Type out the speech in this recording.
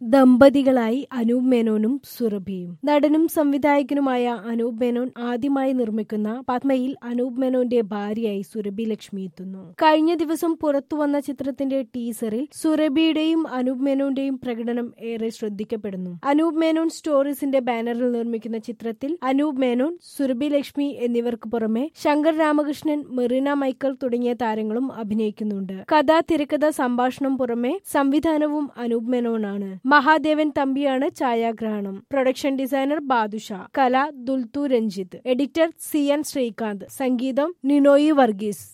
ദമ്പതികളായി അനൂപ് മേനോനും സുരഭിയും നടനും സംവിധായകനുമായ അനൂപ് മേനോൻ ആദ്യമായി നിർമ്മിക്കുന്ന പത്മയിൽ അനൂപ് മേനോന്റെ ഭാര്യയായി സുരഭി ലക്ഷ്മി എത്തുന്നു കഴിഞ്ഞ ദിവസം പുറത്തുവന്ന ചിത്രത്തിന്റെ ടീസറിൽ സുരഭിയുടെയും അനൂപ് മേനോന്റെയും പ്രകടനം ഏറെ ശ്രദ്ധിക്കപ്പെടുന്നു അനൂപ് മേനോൻ സ്റ്റോറീസിന്റെ ബാനറിൽ നിർമ്മിക്കുന്ന ചിത്രത്തിൽ അനൂപ് മേനോൻ സുരഭി ലക്ഷ്മി എന്നിവർക്ക് പുറമെ ശങ്കർ രാമകൃഷ്ണൻ മെറീന മൈക്കൽ തുടങ്ങിയ താരങ്ങളും അഭിനയിക്കുന്നുണ്ട് കഥ തിരക്കഥ സംഭാഷണം പുറമെ സംവിധാനവും അനൂപ് മേനോനാണ് മഹാദേവൻ തമ്പിയാണ് ഛായാഗ്രഹണം പ്രൊഡക്ഷൻ ഡിസൈനർ ബാദുഷ കല Dulthu Ranjith editor C N Sreekanth സംഗീതം നിനോയി വർഗീസ്